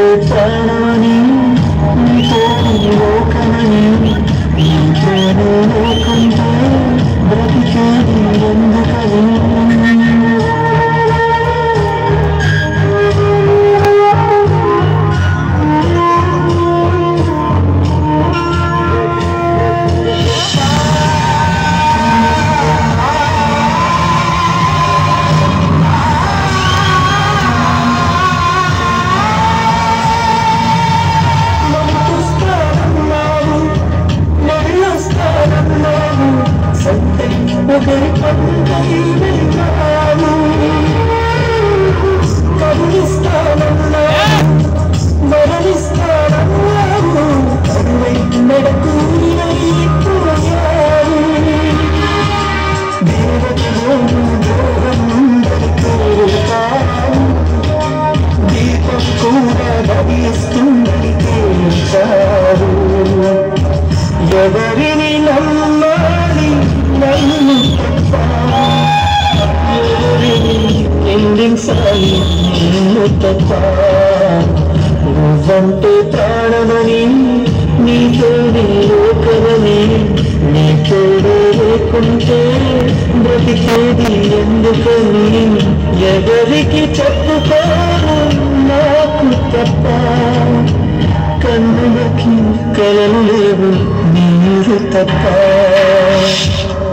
ప్రాణమని నీతో లోకమని నీతోనే లోకంతో బ్రతికేది ఎందుకని నమ్ముస్తానన్నావు నవ్వుస్తానన్నావు సొంతం ఒకరి పంటై వెళ్ళావు కరుణిస్తానన్నావు మరణిస్తానన్నావు కరువై మెడకు పోయావు దేవతలో ద్రోహం దొరికేతావు దీపం కూడా భవిస్తుందని తేల్చారు ఎవరిని నమ్మాలి నన్ను తప్ప ఎవరిని నిందించాలి నిన్ను తప్ప నువ్వంటే ప్రాణమని నీతోనే లోకమని నీ తోడే లేకుంటే బ్రతికేది ఎందుకని ఎవరికి చెప్పుకోను నాకు తప్ప కన్నులకి కలలు లేవు నీరు తప్ప